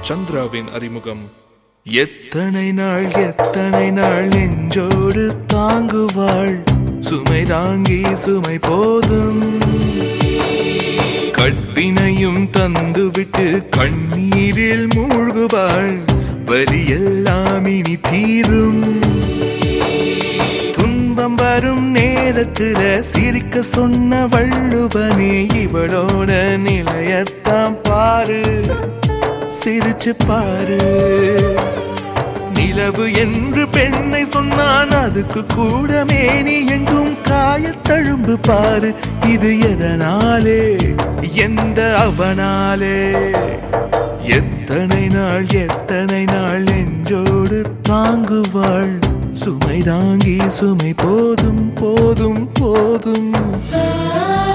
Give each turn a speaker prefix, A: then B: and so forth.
A: சந்திராவின் அறிமுகம்
B: எத்தனை நாள் எத்தனை நாள் நெஞ்சோடு தாங்குவாள் சுமை தாங்கி சுமை போதும் கட்டினையும் தந்துவிட்டு கண்ணீரில் மூழ்குவாள் வலியெல்லாம் இனி தீரும் துன்பம் வரும் நேரத்துல சிரிக்க சொன்ன வள்ளுவனே இவளோட நிலையத்தான் பாரு சிரிச்சு பாரு நிலவு என்று பெண்ணை சொன்னான் அதுக்கு கூட மேனி எங்கும் காயத்தழும்பு பாரு இது எதனாலே எந்த அவனாலே எத்தனை நாள் எத்தனை நாள் நெஞ்சோடு தாங்குவாள் சுமை தாங்கி சுமை போதும் போதும் போதும்